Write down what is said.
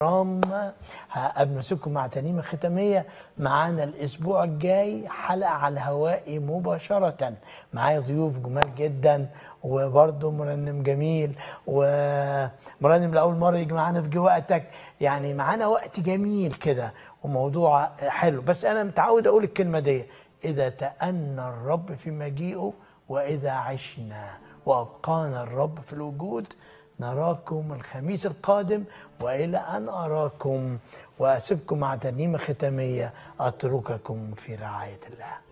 رام قبل ما اسيبكم مع ترنيمه ختاميه معانا الاسبوع الجاي حلقه على الهواء مباشره معايا ضيوف جمال جدا وبرضه مرنم جميل ومرنم لاول مره يجي معانا في وقتك يعني معانا وقت جميل كده وموضوع حلو بس انا متعود اقول الكلمه دي اذا تأنى الرب في مجيئه واذا عشنا وابقانا الرب في الوجود نراكم الخميس القادم والى ان اراكم واسيبكم مع ترنيمه ختاميه اترككم في رعايه الله